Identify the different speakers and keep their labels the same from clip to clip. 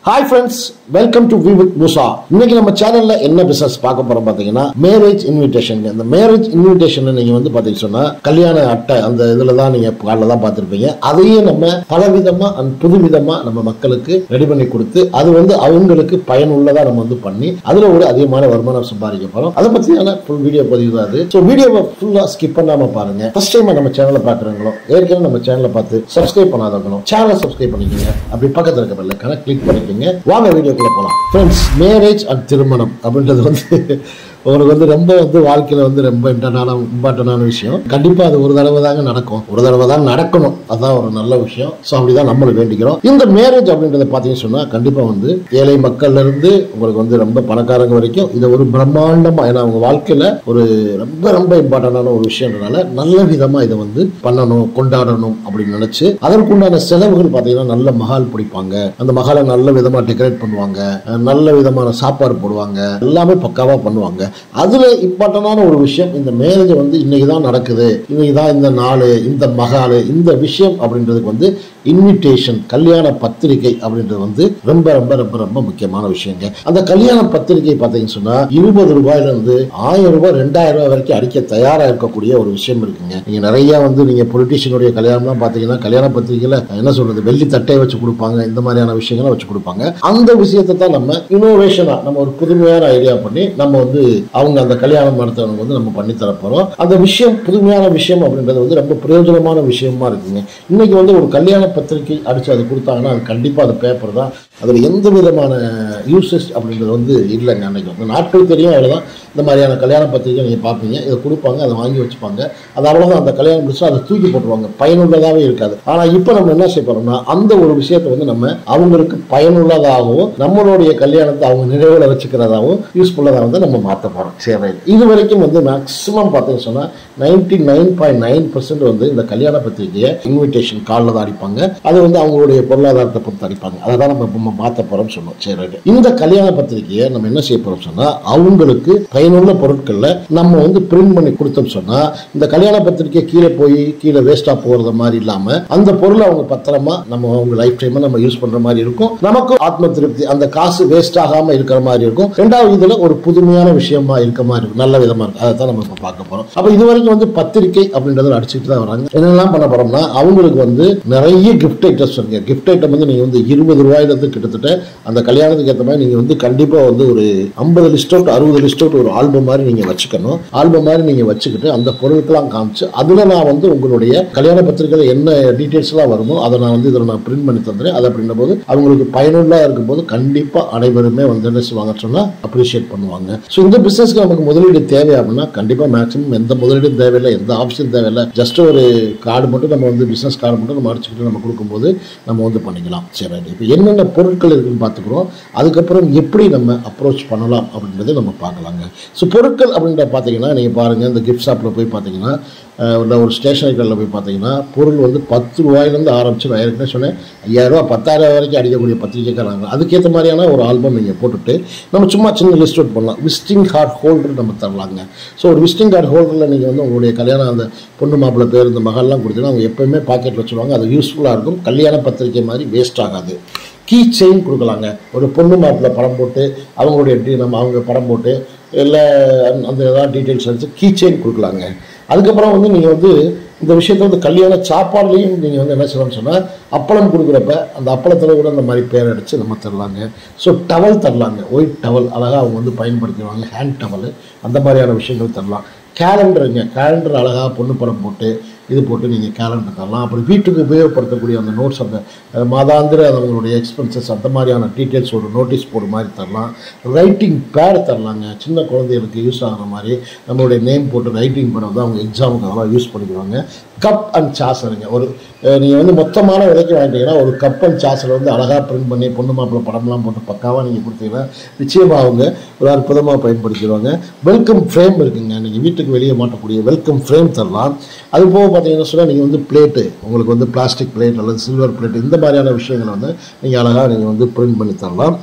Speaker 1: Hi friends welcome to we with Musa இன்னைக்கு நம்ம சேனல்ல என்ன பிசினஸ் பார்க்க போறோம் பாத்தீங்கன்னா மேரேஜ் இன்விடேஷன் இந்த மேரேஜ் இன்விடேஷன் நீங்க வந்து பாத்தீங்க சொன்னா கல்யாண அட்டை அந்த இதுல தான் நீங்க காலில் தான் பார்த்துருப்பீங்க அதையே நம்ம பலவிதமா அண்ட் புது விதமா நம்ம மக்களுக்கு ரெடி பண்ணி கொடுத்து அது வந்து அவங்களுக்கு பயனுள்ளதா நம்ம வந்து பண்ணி அதுல ஒரு அதிகமான வருமானம் சம்பாதிக்க போறோம் அதை பத்தியான ஃபுல் வீடியோ பதிவு தான் அது ஸோ வீடியோவை ஃபுல்லா ஸ்கிப் பண்ணாம பாருங்க ஃபர்ஸ்ட் டைம் நம்ம சேனலை பாக்குறவங்களோ ஏற்கனவே நம்ம சேனலை பார்த்து சப்ஸ்கிரைப் பண்ணாதவங்களும் சேனலை சப்ஸ்கிரைப் பண்ணிக்கோங்க அப்படி பக்கத்துல இருக்க பெல்லைக்கான கிளிக் பண்ணிக்கோங்க வாங்க வீடியோக்குள்ள போலாம் ஃப்ரெண்ட்ஸ் மேரேஜ் அண்ட் திருமணம் அப்படின்றது வந்து உங்களுக்கு வந்து ரொம்ப வந்து வாழ்க்கையில வந்து ரொம்ப இம்பார்ட்டனான இம்பார்ட்டனான விஷயம் கண்டிப்பா அது ஒரு தடவை தாங்க நடக்கும் ஒரு தடவை தான் நடக்கணும் அதான் ஒரு நல்ல விஷயம் ஸோ அப்படிதான் நம்மளும் வேண்டிக்கிறோம் இந்த மேரேஜ் அப்படின்றத பார்த்தீங்கன்னு சொன்னா கண்டிப்பா வந்து ஏழை மக்கள்ல இருந்து உங்களுக்கு வந்து ரொம்ப பணக்காரங்க வரைக்கும் இது ஒரு பிரம்மாண்டமா ஏன்னா அவங்க வாழ்க்கையில ஒரு ரொம்ப ரொம்ப இம்பார்ட்டன்டான ஒரு விஷயம்ன்றனால நல்ல விதமா இதை வந்து பண்ணணும் கொண்டாடணும் அப்படின்னு நினைச்சு அதற்குண்டான செலவுகள் பார்த்தீங்கன்னா நல்ல மகால் பிடிப்பாங்க அந்த மகாலை நல்ல விதமா டெக்கரேட் பண்ணுவாங்க அஹ் நல்ல விதமான சாப்பாடு போடுவாங்க எல்லாமே பக்காவா பண்ணுவாங்க அதுல இம்பார்ட்டன்டான ஒரு விஷயம் இந்த மேரேஜ் வந்து இன்னைக்கு தான் நடக்குது இன்னைக்கு தான் இந்த நாள் இந்த மகால் இந்த விஷயம் அப்படின்றதுக்கு வந்து இன்விடேஷன் கல்யாண பத்திரிகை அப்படின்றது வந்து ரொம்ப ரொம்ப ரொம்ப ரொம்ப முக்கியமான விஷயங்க அந்த கல்யாண பத்திரிகை பார்த்தீங்கன்னு சொன்னா இருபது ரூபாயில இருந்து ஆயிரம் ரூபாய் ரெண்டாயிரம் ரூபாய் வரைக்கும் அடிக்க தயாரா இருக்கக்கூடிய ஒரு விஷயம் இருக்குங்க நீங்க நிறைய வந்து நீங்க பொலிட்டீஷியனுடைய கல்யாணம்லாம் பாத்தீங்கன்னா கல்யாண பத்திரிகையில என்ன சொல்றது வெள்ளி தட்டை வச்சு கொடுப்பாங்க இந்த மாதிரியான விஷயங்களை வச்சு கொடுப்பாங்க அந்த விஷயத்தை தான் நம்ம இனோவேஷனா நம்ம ஒரு புதுமையான ஐடியா பண்ணி நம்ம வந்து அவங்க அந்த கல்யாணம் நடத்துறவங்க வந்து நம்ம பண்ணி தர போறோம் அந்த விஷயம் புதுமையான விஷயம் அப்படின்றது வந்து ரொம்ப பிரயோஜனமான விஷயமா இருக்குங்க இன்னைக்கு வந்து ஒரு கல்யாண பத்திரிகை அடிச்சு அது கொடுத்தாங்கன்னா அது கண்டிப்பா அது பேப்பர் தான் அதுல எந்த விதமான யூசஸ் அப்படின்றது வந்து இல்லைங்க அன்னைக்கு வந்து நாட்கள் தெரியும் அவ்வளவுதான் இந்த மாதிரியான கல்யாண பத்திரிகை நீங்க பார்ப்பீங்க இதை கொடுப்பாங்க அதை வாங்கி வச்சுப்பாங்க அது அவ்வளவுதான் அந்த கல்யாணம் முடிச்சு அதை தூக்கி போட்டுருவாங்க பயனுள்ளதாகவே இருக்காது ஆனா இப்போ நம்ம என்ன செய்ய போறோம்னா அந்த ஒரு விஷயத்தை வந்து நம்ம அவங்களுக்கு பயனுள்ளதாகவும் நம்மளுடைய கல்யாணத்தை அவங்க நினைவுல வச்சுக்கிறதாகவும் யூஸ்ஃபுல்லதாக வந்து நம்ம மாற்ற போறோம் சரி right. இது வரைக்கும் வந்து மேக்ஸிமம் பார்த்தீங்கன்னு சொன்னா ninety nine point nine percent வந்து இந்த கல்யாண பத்திரிகையை இன்விடேஷன் காலில் தான் அடிப்பாங்க அது வந்து அவங்களுடைய பொருளாதாரத்தை பொறுத்து அடிப்பாங்க அதை தான் நம்ம நம்ம மாற்ற போறோம்னு சொன்னோம் சரி right. இந்த கல்யாண பத்திரிகையை நம்ம என்ன செய்ய போறோம் சொன்னா அவங்களுக்கு பயனுள்ள பொருட்கள்ல நம்ம வந்து பிரிண்ட் பண்ணி கொடுத்தோம் சொன்னா இந்த கல்யாண பத்திரிக்கை கீழே போய் கீழே வேஸ்டா போறது மாதிரி இல்லாம அந்த பொருளை அவங்க பத்திரமா நம்ம அவங்க லைஃப் டைம் நம்ம யூஸ் பண்ற மாதிரி இருக்கும் நமக்கும் ஆத்ம திருப்தி அந்த காசு வேஸ்ட் ஆகாம இருக்கிற மாதிரி இருக்கும் ரெண்டாவது இதுல ஒரு புதுமையான விஷயமா இருக்க மாதிரி இருக்கும் நல்ல விதமா இருக்கும் அதை தான் நம்ம இப்ப பார்க்க போறோம் அப்ப இது வரைக்கும் வந்து பத்திரிக்கை அப்படின்றத அடிச்சுட்டு தான் வராங்க என்னெல்லாம் பண்ண போறோம்னா அவங்களுக்கு வந்து நிறைய கிஃப்ட் ஐட்டம்ஸ் இருக்கு கிஃப்ட் ஐட்டம் வந்து நீங்க வந்து இருபது ரூபாயில இருந்து கிட்டத்தட்ட அந்த கல்யாணத்துக்கு ஏற்ற மாதிரி நீங்க வந்து கண்டிப்பா வந்து ஒரு ஐம்பது லிஸ்ட் அவுட் அறுபது லிஸ்ட் அவுட் ஒரு ஆல்பம் மாதிரி நீங்க வச்சுக்கணும் ஆல்பம் மாதிரி நீங்க வச்சுக்கிட்டு அந்த பொருட்கள்லாம் காமிச்சு அதுல நான் வந்து உங்களுடைய கல்யாண பத்திரிகையில என்ன டீடைல்ஸ் எல்லாம் வருமோ அதை நான் வந்து இதில் நான் பிரிண்ட் பண்ணி தந்துறேன் அது அப்படின்ற போது அவங்களுக்கு பயனுள்ளா இருக்கும்போது கண்டிப்பா அனைவருமே வந்து என்ன செய்வாங்க சொன்னா அப்ரிஷியேட் பண்ணுவாங்க ஸோ இந்த பிசினஸ்க்கு நமக்கு முதலீடு தேவை அப்படின்னா கண்டிப்பா மேக்ஸிமம் எந்த முதலீடும் தேவையில்லை எந்த ஆப்ஷன் தேவையில்லை ஜஸ்ட் ஒரு கார்டு மட்டும் நம்ம வந்து பிசினஸ் கார்டு மட்டும் நம்ம அடிச்சுக்கிட்டு நம்ம கொடுக்கும்போது நம்ம வந்து பண்ணிக்கலாம் சரி இப்போ என்னென்ன பொருட்கள் இருக்குன்னு பார்த்துக்குறோம் அதுக்கப்புறம் எப்படி நம்ம அப்ரோச் பண்ணலாம் அப்படின்றத நம்ம பார்க்கலாங்க ஸோ பொருட்கள் அப்படின்ற பார்த்தீங்கன்னா நீங்கள் பாருங்கள் இந்த கிஃப்ட் ஷாப்பில் போய் பார்த்தீங்கன்னா அஹ், இல்லை ஒரு ஸ்டேஷனரி கடையில் போய் பார்த்தீங்கன்னா பொருள் வந்து பத்து ரூபாயிலேருந்து ஆரம்பிச்சு நான் ஏற்கனவே சொன்னேன் ஐயாயிரரூவா பத்தாயிரம் வரைக்கும் அடிக்கக்கூடிய பத்திரிக்கைக்காரங்க அதுக்கேற்ற மாதிரியான ஒரு ஆல்பம் நீங்கள் போட்டுட்டு நம்ம சும்மா சின்ன லிஸ்ட் அவுட் பண்ணலாம் விசிட்டிங் கார்டு ஹோல்டர் நம்ம தரலாங்க ஸோ ஒரு விசிட்டிங் கார்டு ஹோல்டரில் நீங்கள் வந்து உங்களுடைய கல்யாணம் அந்த பொண்ணு மாப்பிள்ளை பேர் இந்த மகள்லாம் கொடுத்தீங்கன்னா அவங்க எப்போயுமே பாக்கெட் வச்சுருவாங்க அது யூஸ்ஃபுல்லாக இருக்கும் கல்யாண பத்திரிக்கை மாதிரி வேஸ்ட் ஆகாது கீ செயின் கொடுக்கலாங்க ஒரு பொண்ணு மாப்பிள்ளை படம் போட்டு அவங்களுடைய டி- நம்ம அவங்க படம் போட்டு இல்லை அந்த ஏதாவது டீட்டெயில்ஸ் வச்சு கீ செயின் கொடுக்கலாங்க அதுக்கப்புறம் வந்து நீங்கள் வந்து இந்த விஷயத்தை வந்து கல்யாண சாப்பாடுலேயும் நீங்கள் வந்து என்ன சொல்லணும்னு சொன்னால் அப்பளம் கொடுக்குறப்ப அந்த அப்பளத்தில் கூட அந்த மாதிரி பேர் அடித்து நம்ம தரலாங்க ஸோ டவல் தரலாங்க ஒயிட் டவல் அழகாக அவங்க வந்து பயன்படுத்திடுவாங்க ஹேண்ட் டவல் அந்த மாதிரியான விஷயங்கள் தரலாம் கேலண்டருங்க கேலண்டர் அழகாக பொண்ணு படம் போட்டு இது போட்டு நீங்கள் கேலண்டர் தரலாம் அப்புறம் வீட்டுக்கு உபயோகப்படுத்தக்கூடிய அந்த நோட்ஸ் அந்த அஹ், மாதாந்திர அவங்களுடைய எக்ஸ்பென்சஸ் அந்த மாதிரியான டீட்டெயில்ஸ் ஒரு நோட்டீஸ் போர்டு மாதிரி தரலாம் ரைட்டிங் பேட் தரலாங்க சின்ன குழந்தைகளுக்கு யூஸ் ஆகிற மாதிரி நம்மளுடைய நேம் போட்டு ரைட்டிங் பண்ண வந்து அவங்க எக்ஸாமுக்கு அதெல்லாம் யூஸ் பண்ணிக்குவாங்க கப் அண்ட் சாசருங்க ஒரு நீங்கள் வந்து மொத்தமான விலைக்கு வாங்கிட்டீங்கன்னா ஒரு கப் அண்ட் சாசர் வந்து அழகாக பிரிண்ட் பண்ணி பொண்ணு மாப்பிள்ளை படம்லாம் போட்டு பக்காவாக நீங்கள் கொடுத்தீங்கன்னா நிச்சயமாக அவங்க ஒரு அற்புதமாக பயன்படுத்திடுவாங்க வெல்கம் ஃப்ரேம் இருக்குங்க நீங்கள் வீட்டுக்கு வெளியே மாட்டக்கூடிய வெல்கம் ஃப்ரேம் தரலாம் அது போக பார்த்தீங்கன்னா சொன்னால் நீங்கள் வந்து பிளேட்டு உங்களுக்கு வந்து பிளாஸ்டிக் பிளேட் அல்லது சில்வர் பிளேட் இந்த மாதிரியான விஷயங்களை வந்து நீங்கள் அழகாக நீங்கள் வந்து பிரிண்ட் பண்ணி தரலாம்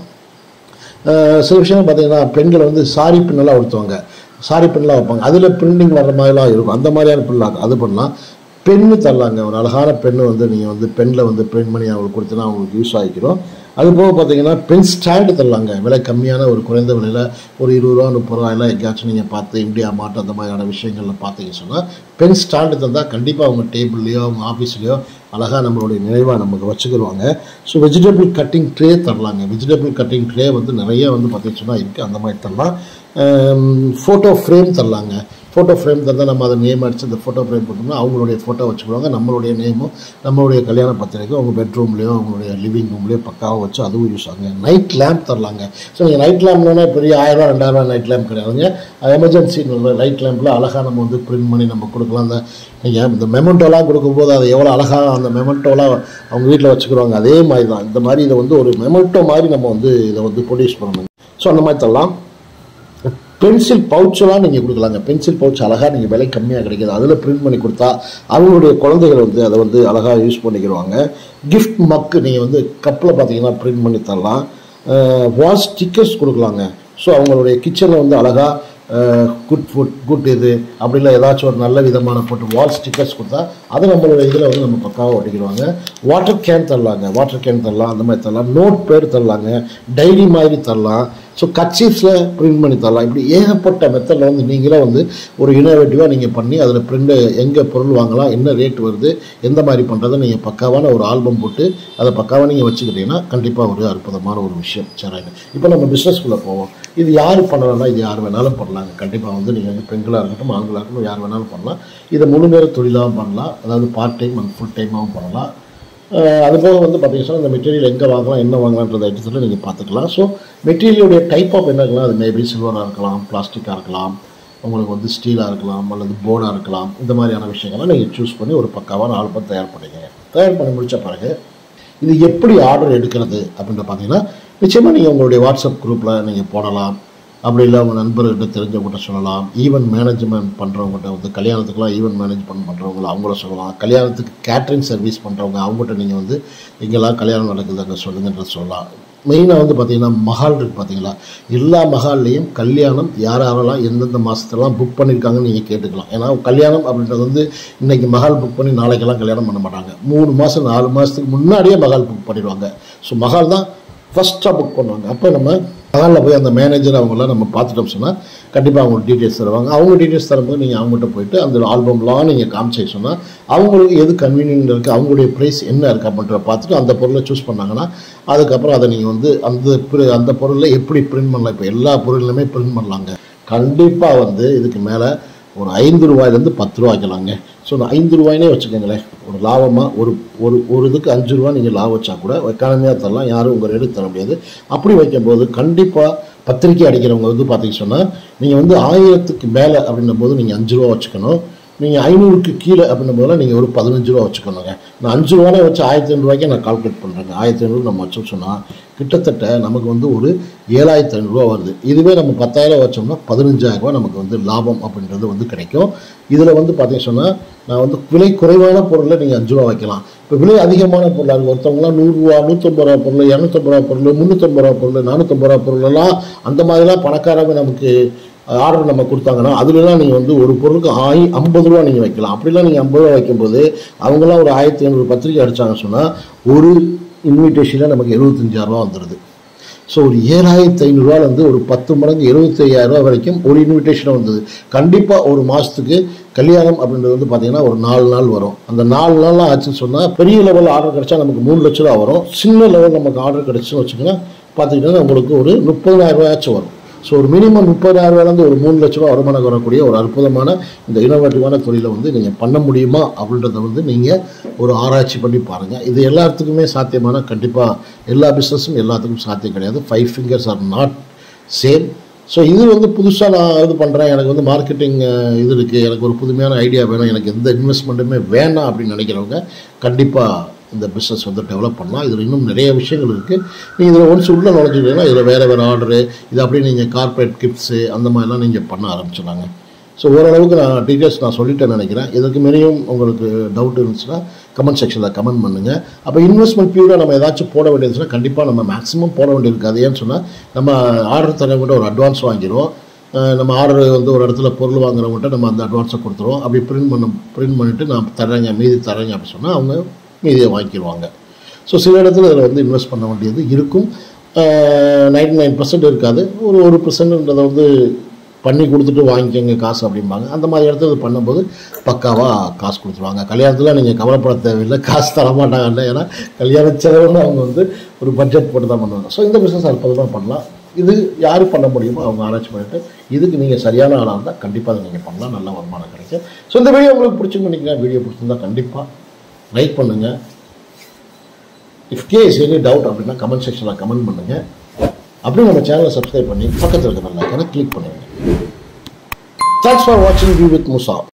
Speaker 1: அஹ் சில விஷயம் பார்த்தீங்கன்னா பெண்கள் வந்து சாரி பின்னெல்லாம் உடுத்துவாங்க சாரி பின்னெலாம் வைப்பாங்க அதில் பிரிண்டிங் வர்ற மாதிரிலாம் இருக்கும் அந்த மாதிரியான பின்னலாம் அது பண்ணலாம் பென்னு தரலாங்க ஒரு அழகான பெண்ணு வந்து நீங்கள் வந்து பெண்ணில் வந்து பிரிண்ட் பண்ணி அவங்களுக்கு கொடுத்தனா அவங்களுக்கு யூஸ் ஆகிக்கிறோம் அது போக பார்த்தீங்கன்னா பென் ஸ்டாண்டு தரலாங்க விலை கம்மியான ஒரு குறைந்த விலையில் ஒரு இருபது ரூபா முப்பது ரூபாயெல்லாம் எங்கேயாச்சும் நீங்கள் பார்த்து இந்தியா மாட்டு அந்த மாதிரியான விஷயங்களில் பார்த்தீங்க சொன்னால் பென் ஸ்டாண்டு தந்தால் கண்டிப்பாக அவங்க டேபிள்லேயோ அவங்க ஆஃபீஸ்லேயோ அழகாக நம்மளுடைய நினைவாக நமக்கு வச்சுக்கிடுவாங்க ஸோ வெஜிடபிள் கட்டிங் ட்ரே தரலாங்க வெஜிடபிள் கட்டிங் ட்ரே வந்து நிறைய வந்து பார்த்தீங்கன்னு சொன்னால் இருக்குது அந்த மாதிரி தரலாம் ஃபோட்டோ ஃப்ரேம் தரலாங்க ஃபோட்டோ ஃப்ரேம் தந்தால் நம்ம அதை நேம் அடித்து அந்த ஃபோட்டோ ஃப்ரேம் போட்டோம்னா அவங்களுடைய ஃபோட்டோ வச்சுக்கிடுவாங்க நம்மளுடைய நேமும் நம்மளுடைய கல்யாண பத்திரிக்கை அவங்க பெட்ரூம்லேயோ அவங்களுடைய லிவிங் ரூம்லேயோ பக்காவாக வச்சு அதுவும் யூஸ் ஆகுங்க நைட் லேம்ப் தரலாங்க ஸோ நீங்கள் நைட் லேம்ப்னா பெரிய ஆயிரரூவா ரெண்டாயிரரூவா நைட் லேம்ப் கிடையாதுங்க எமர்ஜென்சி லைட் லேம்பில் அழகாக நம்ம வந்து பிரிண்ட் பண்ணி நம்ம கொடுக்கலாம் அந்த நீங்கள் இந்த மெமெண்டோலாம் கொடுக்கும்போது அதை எவ்வளோ அழகாக அந்த மெமெண்டோலாம் அவங்க வீட்டில் வச்சுக்கிடுவாங்க அதே மாதிரி தான் இந்த மாதிரி இதை வந்து ஒரு மெமெண்டோ மாதிரி நம்ம வந்து இதை வந்து ப்ரொடியூஸ் பண்ணணும் ஸோ அந்த மாதிரி தரலாம் பென்சில் பவுச்செல்லாம் நீங்கள் கொடுக்கலாங்க பென்சில் பவுச் அழகாக நீங்கள் விலை கம்மியாக கிடைக்கிது அதில் பிரிண்ட் பண்ணி கொடுத்தா அவங்களுடைய குழந்தைகள் வந்து அதை வந்து அழகாக யூஸ் பண்ணிக்கிடுவாங்க கிஃப்ட் மக்கு நீங்கள் வந்து கப்பில் பார்த்தீங்கன்னா பிரிண்ட் பண்ணி தரலாம் வால் ஸ்டிக்கர்ஸ் கொடுக்கலாங்க ஸோ அவங்களுடைய கிச்சனில் வந்து அழகாக குட் ஃபுட் குட் இது அப்படி இல்லை ஏதாச்சும் ஒரு நல்ல விதமான போட்டு வால் ஸ்டிக்கர்ஸ் கொடுத்தா அதை நம்மளோட இதில் வந்து நம்ம பக்காவாக ஒட்டிக்கிடுவாங்க வாட்டர் கேன் தரலாங்க வாட்டர் கேன் தரலாம் அந்த மாதிரி தரலாம் நோட் பேர் தரலாங்க டைரி மாதிரி தரலாம் ஸோ கச்சீஃப்ஸில் பிரிண்ட் பண்ணி தரலாம் இப்படி ஏகப்பட்ட மெத்தடில் வந்து நீங்களே வந்து ஒரு இனோவேட்டிவாக நீங்கள் பண்ணி அதில் பிரிண்ட் எங்கே பொருள் வாங்கலாம் என்ன ரேட் வருது எந்த மாதிரி பண்ணுறதை நீங்கள் பக்காவான ஒரு ஆல்பம் போட்டு அதை பக்காவாக நீங்கள் வச்சுக்கிட்டீங்கன்னா கண்டிப்பாக ஒரு அற்புதமான ஒரு விஷயம் சரிங்க இப்போ நம்ம பிஸ்னஸ்குள்ளே போவோம் இது யார் பண்ணலாம்னா இது யார் வேணாலும் பண்ணலாங்க கண்டிப்பாக வந்து நீங்கள் வந்து பெண்களாக இருக்கட்டும் ஆண்களாக இருக்கட்டும் யார் வேணாலும் பண்ணலாம் இதை முழு நேர தொழிலாகவும் பண்ணலாம் அதாவது பார்ட் டைம் அண்ட் ஃபுல் டைமாகவும் பண்ணலாம் அது போக வந்து பார்த்தீங்கன்னா இந்த மெட்டீரியல் எங்கே வாங்கலாம் என்ன வாங்கலான்றத இடத்துல நீங்கள் பார்த்துக்கலாம் ஸோ மெட்டீரியலுடைய டைப் ஆஃப் என்ன இருக்கலாம் அது மேபி சில்வராக இருக்கலாம் பிளாஸ்டிக்காக இருக்கலாம் உங்களுக்கு வந்து ஸ்டீலாக இருக்கலாம் அல்லது போர்டாக இருக்கலாம் இந்த மாதிரியான விஷயங்கள்லாம் நீங்கள் சூஸ் பண்ணி ஒரு பக்காவான ஆல்பம் தயார் பண்ணிங்க தயார் பண்ணி முடித்த பிறகு இது எப்படி ஆர்டர் எடுக்கிறது அப்படின்ற பார்த்தீங்கன்னா நிச்சயமாக நீங்கள் உங்களுடைய வாட்ஸ்அப் குரூப்பில் நீங்கள் போடலாம் அப்படி இல்லை உங்கள் நண்பர்கிட்ட தெரிஞ்சவங்ககிட்ட சொல்லலாம் ஈவெண்ட் மேனேஜ்மெண்ட் பண்ணுறவங்ககிட்ட வந்து கல்யாணத்துக்குலாம் ஈவெண்ட் மேனேஜ்மெண்ட் பண்ணுறவங்கள அவங்கள சொல்லலாம் கல்யாணத்துக்கு கேட்ரிங் சர்வீஸ் பண்ணுறவங்க அவங்ககிட்ட நீங்கள் வந்து எங்கெல்லாம் கல்யாணம் நடக்குது அங்கே சொல்லுங்கன்றது சொல்லலாம் மெயினாக வந்து பார்த்தீங்கன்னா மஹால் இருக்குது பார்த்தீங்களா எல்லா மஹால்லையும் கல்யாணம் யார் யாரெல்லாம் எந்தெந்த மாதத்துலலாம் புக் பண்ணியிருக்காங்கன்னு நீங்கள் கேட்டுக்கலாம் ஏன்னா கல்யாணம் அப்படின்றது வந்து இன்றைக்கி மஹால் புக் பண்ணி நாளைக்கெல்லாம் கல்யாணம் பண்ண மாட்டாங்க மூணு மாதம் நாலு மாதத்துக்கு முன்னாடியே மஹால் புக் பண்ணிடுவாங்க ஸோ மஹால் தான் ஃபஸ்ட்டாக புக் பண்ணுவாங்க அப்போ நம்ம மஹாலில் போய் அந்த மேனேஜர் அவங்களாம் நம்ம பார்த்துட்டோம் சொன்னால் கண்டிப்பாக அவங்களுக்கு டீட்டெயில்ஸ் தருவாங்க அவங்க டீட்டெயில்ஸ் தரும்போது நீங்கள் அவங்ககிட்ட போயிட்டு அந்த ஆல்பம்லாம் நீங்கள் காமிச்சு சொன்னால் அவங்களுக்கு எது கன்வீனியன்ட் இருக்குது அவங்களுடைய ப்ரைஸ் என்ன இருக்குது அப்படின்றத பார்த்துட்டு அந்த பொருளை சூஸ் பண்ணாங்கன்னா அதுக்கப்புறம் அதை நீங்கள் வந்து அந்த pri- அந்த பொருளில் எப்படி பிரிண்ட் பண்ணலாம் இப்போ எல்லா பொருளுமே பிரிண்ட் பண்ணலாங்க கண்டிப்பாக வந்து இதுக்கு மேலே ஒரு ஐந்து ரூபாயிலேருந்து பத்து ரூபா வைக்கலாங்க ஸோ நான் ஐந்து ரூபாய்னே வச்சுக்கோங்களேன் ஒரு லாபமாக ஒரு ஒரு ஒரு இதுக்கு அஞ்சு ரூபா நீங்கள் லாபம் வச்சா கூட எக்கானமியாக தரலாம் யாரும் உங்கள் ரேட்டு தர முடியாது அப்படி வைக்கும்போது கண்டிப்பாக பத்திரிக்கை அடிக்கிறவங்க வந்து பார்த்தீங்க சொன்னால் நீங்கள் வந்து ஆயிரத்துக்கு மேலே அப்படின்னும் போது நீங்கள் அஞ்சு ரூபா வச்சுக்கணும் நீங்கள் ஐநூறுக்கு கீழே அப்படின்னும் போது நீங்கள் ஒரு பதினஞ்சு ரூபா வச்சுக்கணுங்க நான் அஞ்சு ரூபானே வச்சு ஆயிரத்தி ஐநூறுரூவாய்க்கே நான் கால்குலேட் பண்ணுறேங்க ஆயிரத்தி ஐநூறு நம்ம வச்சோம் சொன்னால் கிட்டத்தட்ட நமக்கு வந்து ஒரு ஏழாயிரத்தி ஐநூறுரூவா வருது இதுவே நம்ம பத்தாயிரம் வச்சோம்னா பதினஞ்சாயிரம் ரூபாய் நமக்கு வந்து லாபம் அப்படின்றது வந்து கிடைக்கும் இதில் வந்து பார்த்தீங்க சொன்னால் நான் வந்து விலை குறைவான பொருளை நீங்கள் அஞ்சு ரூபா வைக்கலாம் இப்போ விலை அதிகமான பொருளாக இருக்குது ஒருத்தவங்களாம் நூறுரூவா நூற்றம்பது ரூபா பொருள் இரநூத்தம்பது ரூபா பொருள் முந்நூற்றம்பது ரூபா பொருள் நானூற்றம்பது ரூபா பொருள் எல்லாம் அந்த மாதிரிலாம் பணக்காரங்க நமக்கு ஆர்டர் நம்ம கொடுத்தாங்கன்னா அதுலலாம் நீங்கள் வந்து ஒரு பொருளுக்கு ஆயி ஐம்பது ரூபா நீங்கள் வைக்கலாம் அப்படிலாம் நீங்கள் ஐம்பது ரூபா வைக்கும்போது அவங்களாம் ஒரு ஆயிரத்தி ஐநூறு பத்திரிக்கை அடிச்சாங்க சொன்னால் ஒரு இன்விடேஷனில் நமக்கு எழுபத்தஞ்சாயிரம் ரூபா வந்துடுது ஸோ ஒரு ஏழாயிரத்தி ஐநூறுரூவாலேருந்து ஒரு பத்து மடங்கு எழுபத்தி ஐயாயிரம் ரூபா வரைக்கும் ஒரு இன்விடேஷன் வந்தது கண்டிப்பாக ஒரு மாதத்துக்கு கல்யாணம் அப்படின்றது வந்து பார்த்தீங்கன்னா ஒரு நாலு நாள் வரும் அந்த நாலு நாள்லாம் ஆச்சுன்னு சொன்னால் பெரிய லெவல் ஆர்டர் கிடைச்சா நமக்கு மூணு லட்ச ரூபா வரும் சின்ன லெவல் நமக்கு ஆர்டர் கிடைச்சுன்னு வச்சுக்கோங்க பார்த்துக்கிட்டா உங்களுக்கு ஒரு முப்பதாயிரம் ரூபாயாச்சும் வரும் ஸோ ஒரு மினிமம் முப்பதாயிரம் ரூபாயிலேருந்து ஒரு மூணு லட்ச ரூபா வருமானம் வரக்கூடிய ஒரு அற்புதமான இந்த இனோவேட்டிவான தொழிலை வந்து நீங்கள் பண்ண முடியுமா அப்படின்றத வந்து நீங்கள் ஒரு ஆராய்ச்சி பண்ணி பாருங்கள் இது எல்லாத்துக்குமே சாத்தியமான கண்டிப்பாக எல்லா பிஸ்னஸும் எல்லாத்துக்கும் சாத்தியம் கிடையாது five fingers are not same so இது வந்து புதுசாக நான் இது பண்ணுறேன் எனக்கு வந்து மார்க்கெட்டிங் இது இருக்குது எனக்கு ஒரு புதுமையான ஐடியா வேணும் எனக்கு எந்த இன்வெஸ்ட்மெண்ட்டுமே வேணாம் அப்படின்னு நினைக்கிறவங்க கண்டிப்பாக இந்த பிஸ்னஸ் வந்து டெவலப் பண்ணலாம் இதில் இன்னும் நிறைய விஷயங்கள் இருக்குது நீங்கள் இதில் ஒன்ஸ் உள்ளே நுழைஞ்சிட்டீங்கன்னா இதில் வேறு வேறு ஆர்டரு இது அப்படியே நீங்கள் கார்ப்பரேட் கிஃப்ட்ஸு அந்த மாதிரிலாம் நீங்கள் பண்ண ஆரம்பிச்சிடலாங்க ஸோ ஓரளவுக்கு நான் டீட்டெயில்ஸ் நான் சொல்லிட்டேன்னு நினைக்கிறேன் இதுக்கு மேலேயும் உங்களுக்கு டவுட் இருந்துச்சுன்னா கமெண்ட் செக்ஷனில் கமெண்ட் பண்ணுங்கள் அப்போ இன்வெஸ்ட்மெண்ட் பியூராக நம்ம ஏதாச்சும் போட வேண்டியதுச்சுன்னா கண்டிப்பாக நம்ம மேக்ஸிமம் போட வேண்டியிருக்காது ஏன்னு சொன்னால் நம்ம ஆர்டர் தரவங்கிட்ட ஒரு அட்வான்ஸ் வாங்கிடுவோம் அஹ், நம்ம ஆர்டர் வந்து ஒரு இடத்துல பொருள் வாங்குறவங்கள்ட்ட நம்ம அந்த அட்வான்ஸை கொடுத்துருவோம் அப்படி பிரிண்ட் பண்ண பிரிண்ட் பண்ணிவிட்டு நான் தர்றேங்க மீதி தர்றேங்க அப்படி சொன்னால் அவங்க மீதியை வாங்கிடுவாங்க ஸோ சில இடத்துல இதில் வந்து இன்வெஸ்ட் பண்ண வேண்டியது இருக்கும் நைன்டி நைன் பர்சன்ட் இருக்காது ஒரு ஒரு பர்சன்ட்ன்றதை வந்து பண்ணி கொடுத்துட்டு வாங்கிக்கோங்க காசு அப்படிம்பாங்க அந்த மாதிரி இடத்துல இது பண்ணும்போது பக்காவாக காசு கொடுத்துருவாங்க கல்யாணத்தில் நீங்கள் கவலைப்பட தேவையில்லை காசு தரமாட்டாங்க ஏன்னா கல்யாண செலவுன்னு அவங்க வந்து ஒரு பட்ஜெட் போட்டு தான் பண்ணுவாங்க ஸோ இந்த பிஸ்னஸ் அற்புதமாக பண்ணலாம் இது யார் பண்ண முடியுமோ அவங்க ஆராய்ச்சி பண்ணிட்டு இதுக்கு நீங்கள் சரியான ஆளாக இருந்தால் கண்டிப்பாக அதை நீங்கள் பண்ணலாம் நல்ல வருமானம் கிடைக்கும் ஸோ இந்த வீடியோ உங்களுக்கு பிடிச்சிருந்து பண்ணிக்கங்க வீடியோ பிடிச்சிருந்தா கண்டிப்பாக லைக் பண்ணுங்கள் இஃப் கேஸ் எனி டவுட் அப்படின்னா கமெண்ட் செக்ஷனில் கமெண்ட் பண்ணுங்கள் அப்படியே நம்ம சேனலை சப்ஸ்கிரைப் பண்ணி பக்கத்தில் இருக்கிற லைக்கனை கிளிக் பண்ணுங்கள் தேங்க்ஸ் ஃபார் வாட்சிங் வி வித் முசா